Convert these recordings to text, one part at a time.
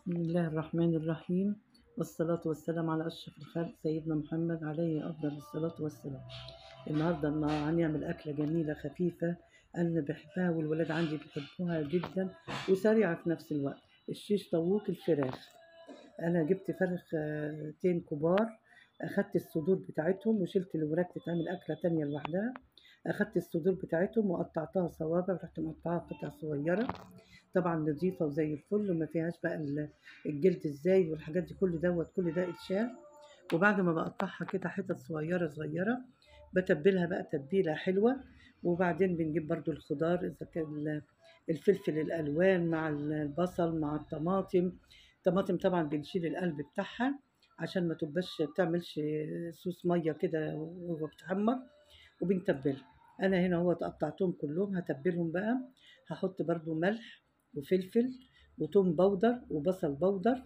بسم الله الرحمن الرحيم والصلاة والسلام على أشرف الخلق سيدنا محمد عليه أفضل الصلاة والسلام النهاردة ما هنعمل أكلة جميلة خفيفة أنا بحبها والولاد عندي بيحبوها جدا وسريعة في نفس الوقت الشيش طاووق الفراخ أنا جبت فرختين كبار أخدت الصدور بتاعتهم وشلت الوراك تتعمل أكلة تانية لوحدها أخدت الصدور بتاعتهم وقطعتها صوابع ورحت مقطعها قطع صغيرة طبعا نظيفة وزي الفل وما فيهاش بقى ال- الجلد ازاي والحاجات دي كل دوت كل ده اتشال وبعد ما بقطعها كده حتت صغيرة صغيرة بتبلها بقى تتبيلة حلوة وبعدين بنجيب برضو الخضار إذا كان ال- الفلفل الألوان مع البصل مع الطماطم الطماطم طبعا بنشيل القلب بتاعها عشان ما تبقاش بتعملش صوص مية كده وهو بتحمر وبنتبلها أنا هنا هو قطعتهم كلهم هتبلهم بقى هحط برضو ملح وفلفل وتوم بودر وبصل بودر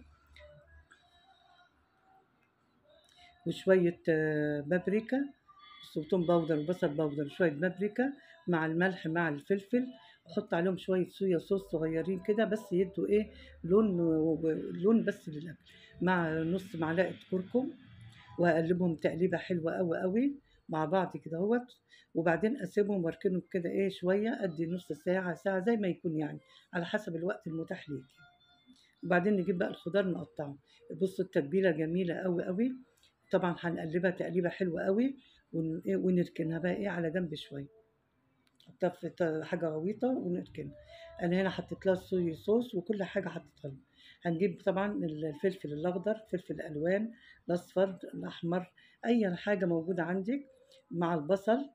وشوية آه، بابريكا وتوم بودر وبصل بودر وشوية بابريكا مع الملح مع الفلفل وحط عليهم شوية صويا صوص صغيرين كده بس يدوا ايه لون و- لون بس للأكل مع نص معلقة كركم وأقلبهم تقليبة حلوة أوي أوي مع بعض كده اهوت وبعدين أسيبهم وأركنهم كده ايه شوية أدي نص ساعة ساعة زي ما يكون يعني على حسب الوقت المتاح ليكي وبعدين نجيب بقى الخضار نقطعه بصوا التتبيله جميله قوي قوي طبعا هنقلبها تقليبه حلوه قوي ون- إيه، ونركنها بقى ايه على جنب شويه نحطها في ط- حاجه غويطه ونركنها انا هنا حطيت لها صويا صوص وكل حاجه حطيتها لها هنجيب طبعا الفلفل الاخضر فلفل الالوان الاصفر الاحمر اي حاجه موجوده عندك مع البصل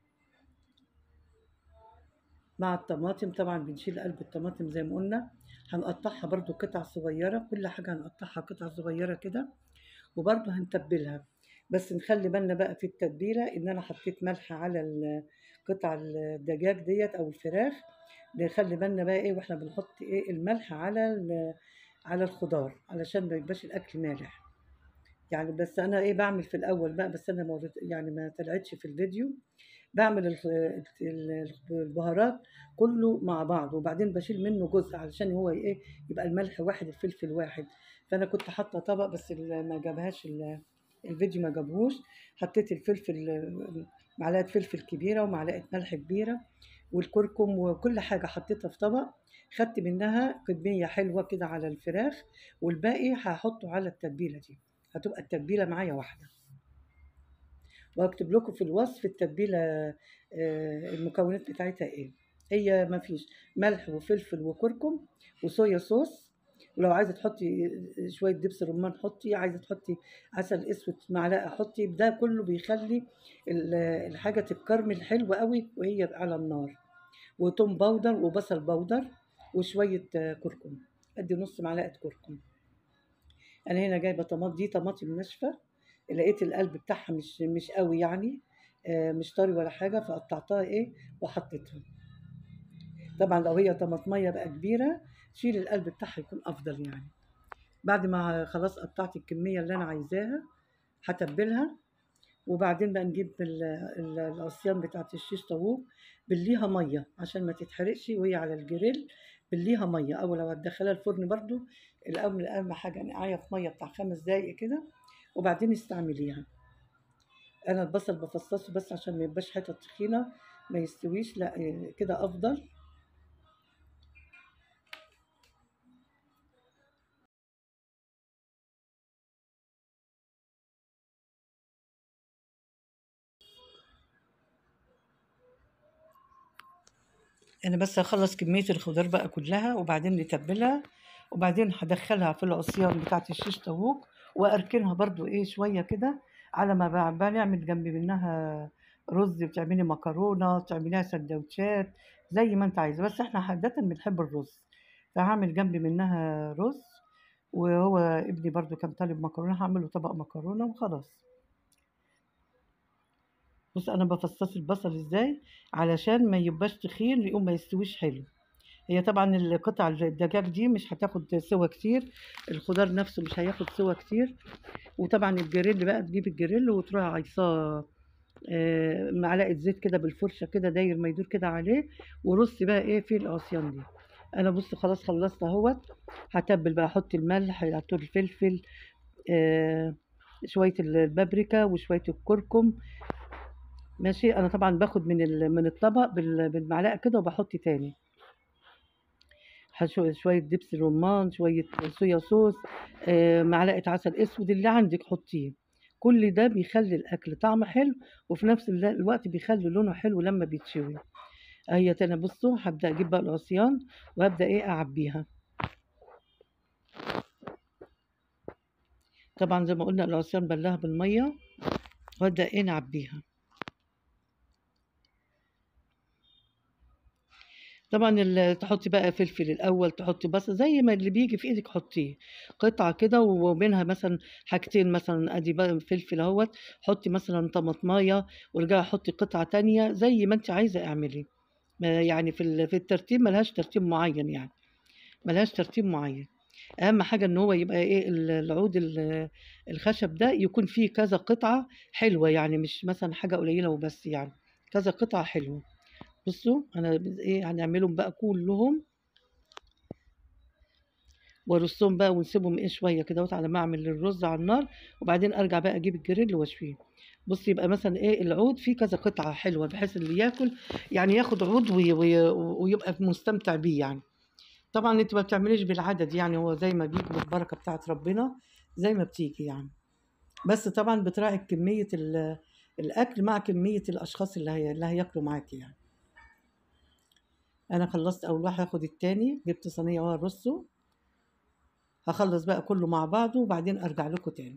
مع الطماطم طبعا بنشيل قلب الطماطم زي ما قلنا هنقطعها برضو قطع صغيرة كل حاجة هنقطعها قطع صغيرة كده وبرضو هنتبلها بس نخلي بالنا بقى في التتبيلة ان انا حطيت ملح على ال- قطع الدجاج ديت او الفراخ نخلي بالنا بقى ايه واحنا بنحط ايه الملح على ال- على الخضار علشان ما يبقاش الاكل مالح يعني بس انا ايه بعمل في الاول بقى بس انا ما وريت- يعني ما طلعتش في الفيديو بعمل الخ- ال- البهارات كله مع بعض وبعدين بشيل منه جزء علشان هو ايه يبقى الملح واحد الفلفل واحد فانا كنت حاطه طبق بس ال- ما جابهاش ال- الفيديو ما جابهوش حطيت الفلفل معلقه فلفل كبيره ومعلقه ملح كبيره والكركم وكل حاجه حطيتها في طبق خدت منها كميه حلوه كده على الفراخ والباقي هحطه على التتبيله دي هتبقى التتبيله معايا واحده واكتب لكم في الوصف التتبيله آه، المكونات بتاعتها ايه هي ما فيش ملح وفلفل وكركم وصويا صوص ولو عايزه تحطي شويه دبس رمان حطي عايزه تحطي عسل اسود معلقه حطي ده كله بيخلي ال- الحاجه تتكرمل حلوه قوي وهي على النار وتوم بودر وبصل بودر وشويه آه، كركم ادي نص معلقه كركم انا هنا جايبه طماطم دي طماطم ناشفه لقيت القلب بتاعها مش مش قوي يعني آه، مش طري ولا حاجه فقطعتها ايه وحطيتها طبعا لو هي طماطميه بقى كبيره شيل القلب بتاعها يكون افضل يعني بعد ما خلاص قطعت الكميه اللي انا عايزاها هتبلها وبعدين بقى نجيب ال- ال- العصيان بتاعت الشيش طاووق بليها ميه عشان ما تتحرقش وهي على الجريل بليها ميه او لو هتدخلها الفرن برضو الاول اهم حاجه نقعيها في ميه بتاع خمس دقايق كده وبعدين استعمليها انا البصل بفصصه بس عشان ما يبقاش حتت تخينه ما يستويش لا إيه، كده افضل انا بس هخلص كميه الخضار بقى كلها وبعدين نتبلها وبعدين هدخلها في العصيان بتاعت الشيش طاووق واركنها برضو ايه شويه كده على ما بع- بنعمل جنب منها رز بتعملي مكرونه تعمليها سندوتشات زي ما انت عايزه بس احنا عاده بنحب الرز فهعمل جنب منها رز وهو ابني برضو كان طالب مكرونه هعمله طبق مكرونه وخلاص بص انا بفصص البصل ازاي علشان ما يبقاش تخين يقوم ما يستويش حلو هي طبعا القطع الدجاج دي مش هتاخد سوا كتير الخضار نفسه مش هياخد سوا كتير وطبعا الجريل بقى تجيب الجريل وتروح عايصاه آه، معلقه زيت كده بالفرشه كده داير ما يدور كده عليه ورصي بقى ايه في العصيان دي انا بص خلاص خلصت اهوت هتبل بقى احط الملح احط الفلفل آه شويه البابريكا وشويه الكركم ماشي انا طبعا باخد من ال- من الطبق بال- بالمعلقه كده وبحط تاني هشو- شويه دبس رمان شويه صويا صوص آه معلقه عسل اسود اللي عندك حطيه كل ده بيخلي الاكل طعمه حلو وفي نفس الل- الوقت بيخلي لونه حلو لما بيتشوي اهي تاني بصوا هبدا اجيب بقى العصيان وابدا ايه اعبيها طبعا زي ما قلنا العصيان بلها بالميه وابدا ايه نعبيها طبعا ال- تحطي بقى فلفل الاول تحطي بس زي ما اللي بيجي في ايدك حطيه قطعه كده ومنها مثلا حاجتين مثلا ادي بقى فلفل اهوت حطي مثلا طماطمايه وارجعي حطي قطعه تانية زي ما انت عايزه اعملي ما يعني في ال- في الترتيب ملهاش ترتيب معين يعني ملهاش ترتيب معين اهم حاجه ان هو يبقى ايه ال- العود ال- الخشب ده يكون فيه كذا قطعه حلوه يعني مش مثلا حاجه قليله وبس يعني كذا قطعه حلوه بصوا انا بز- ايه هنعملهم بقى كلهم وارصهم بقى ونسيبهم ايه شويه كده وقت على ما اعمل الرز على النار وبعدين ارجع بقى اجيب الجريل واشويه بص يبقى مثلا ايه العود فيه كذا قطعه حلوه بحيث اللي ياكل يعني ياخد عود وي وي ويبقى مستمتع بيه يعني طبعا انت ما بتعمليش بالعدد يعني هو زي ما بيجي بالبركه بتاعت ربنا زي ما بتيجي يعني بس طبعا بتراعي كميه ال- الاكل مع كميه الاشخاص اللي هي اللي هياكلوا معاكي يعني انا خلصت اول واحد هاخد التاني جبت صينيه وهرصه هخلص بقى كله مع بعضه وبعدين ارجع لكم تاني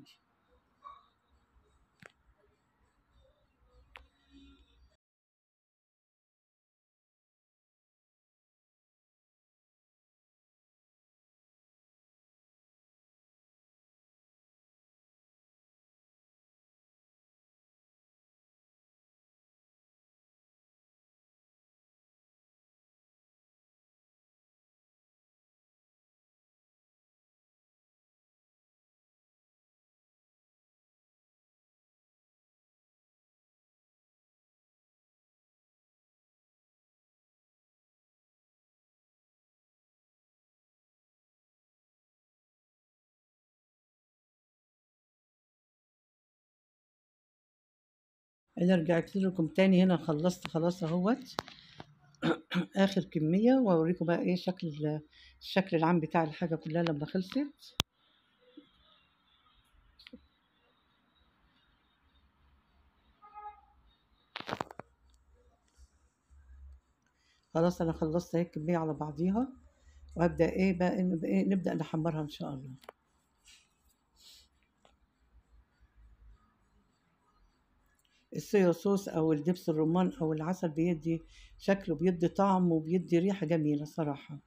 انا رجعت لكم تاني هنا خلصت خلاص اهوت اخر كميه واوريكم بقى ايه شكل ال- الشكل العام بتاع الحاجه كلها لما خلصت خلاص انا خلصت اهي الكميه على بعضيها وهبدا ايه بقى إن- إيه نبدا نحمرها ان شاء الله الصويا صوص او الدبس الرمان او العسل بيدي شكله بيدي طعم وبيدي ريحه جميله صراحه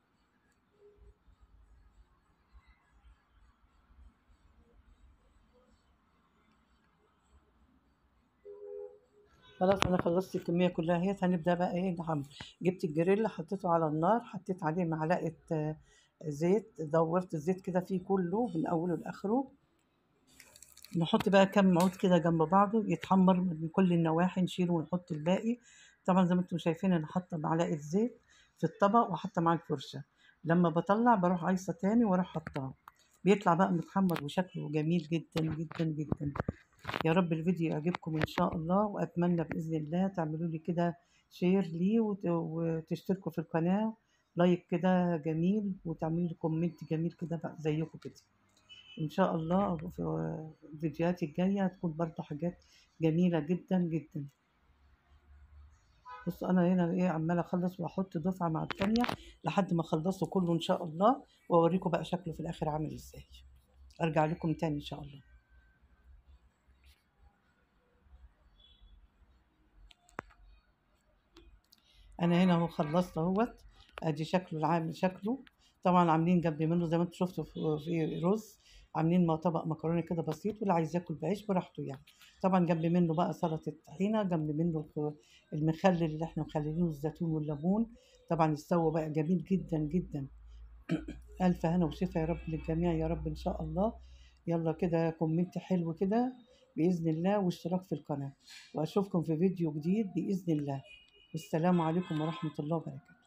خلاص انا خلصت الكميه كلها اهي هنبدا بقى ايه نحمر جبت الجريل حطيته على النار حطيت عليه معلقه آه، زيت دورت الزيت كده فيه كله من اوله لاخره نحط بقى كام عود كده جنب بعضه يتحمر من كل النواحي نشيله ونحط الباقي طبعا زي ما انتم شايفين انا حاطه معلقه زيت في الطبق وحاطه معاه الفرشه لما بطلع بروح عايصه تاني واروح حطاه بيطلع بقى متحمر وشكله جميل جدا جدا جدا يا رب الفيديو يعجبكم ان شاء الله واتمنى باذن الله تعملوا لي كده شير ليه وت- وتشتركوا في القناه لايك كده جميل وتعملوا لي كومنت جميل كده بقى زيكم كده ان شاء الله في الفيديوهات الجايه هتكون برضه حاجات جميله جدا جدا بص انا هنا ايه عماله اخلص واحط دفعه مع التانيه لحد ما اخلصه كله ان شاء الله واوريكم بقى شكله في الاخر عامل ازاي ارجع لكم تاني ان شاء الله انا هنا اهو خلصت اهوت ادي شكله العام شكله طبعا عاملين جنب منه زي ما انتم شفتوا في في رز عاملين ما طبق مكرونه كده بسيط واللي عايز ياكل بعيش براحته يعني طبعا جنب منه بقى سلطه طحينه جنب منه الخ- المخلل اللي احنا مخللينه الزيتون والليمون طبعا يستوى بقى جميل جدا جدا الف هنا وشفا يا رب للجميع يا رب ان شاء الله يلا كده كومنت حلو كده باذن الله واشتراك في القناه واشوفكم في فيديو جديد باذن الله والسلام عليكم ورحمه الله وبركاته